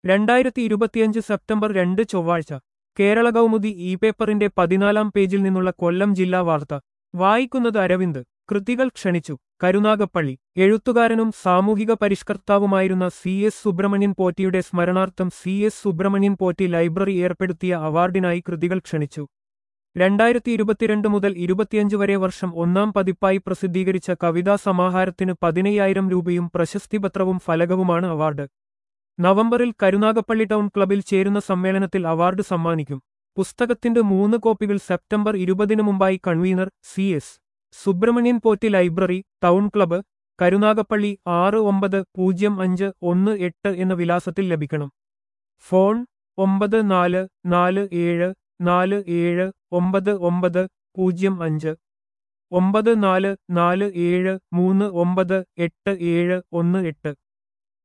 രണ്ടായിരത്തി ഇരുപത്തിയഞ്ച് സെപ്റ്റംബർ രണ്ട് ചൊവ്വാഴ്ച കേരള കൗമുദി ഇ പേപ്പറിന്റെ പതിനാലാം പേജിൽ നിന്നുള്ള കൊല്ലം ജില്ലാ വാർത്ത വായിക്കുന്നത് അരവിന്ദ് കൃതികൾ ക്ഷണിച്ചു കരുനാഗപ്പള്ളി എഴുത്തുകാരനും സാമൂഹിക പരിഷ്കർത്താവുമായിരുന്ന സി എസ് സുബ്രഹ്മണ്യൻ പോറ്റിയുടെ സ്മരണാർത്ഥം C S Subrahmanyan Potti library ഏർപ്പെടുത്തിയ അവാർഡിനായി കൃതികൾ ക്ഷണിച്ചു രണ്ടായിരത്തി ഇരുപത്തിരണ്ട് മുതൽ ഇരുപത്തിയഞ്ച് വരെ വർഷം ഒന്നാം പതിപ്പായി പ്രസിദ്ധീകരിച്ച കവിതാ സമാഹാരത്തിന് പതിനയ്യായിരം രൂപയും പ്രശസ്തിപത്രവും ഫലകവുമാണ് അവാർഡ് നവംബറിൽ കരുനാഗപ്പള്ളി ടൗൺ ക്ലബിൽ ചേരുന്ന സമ്മേളനത്തിൽ അവാർഡ് സമ്മാനിക്കും പുസ്തകത്തിന്റെ മൂന്ന് കോപ്പികൾ സെപ്റ്റംബർ ഇരുപതിനു മുമ്പായി convener C S Subrahmanyan Potti library town club Karunagappally ആറ് ഒമ്പത് പൂജ്യം അഞ്ച് ഒന്ന് എട്ട് എന്ന വിലാസത്തിൽ ലഭിക്കണം ഫോൺ ഒമ്പത് നാല് നാല് ഏഴ് നാല് ഏഴ് ഒമ്പത് ഒമ്പത് പൂജ്യം അഞ്ച് ഒമ്പത് നാല് നാല് ഏഴ് മൂന്ന് ഒമ്പത് എട്ട് ഏഴ് ഒന്ന് എട്ട്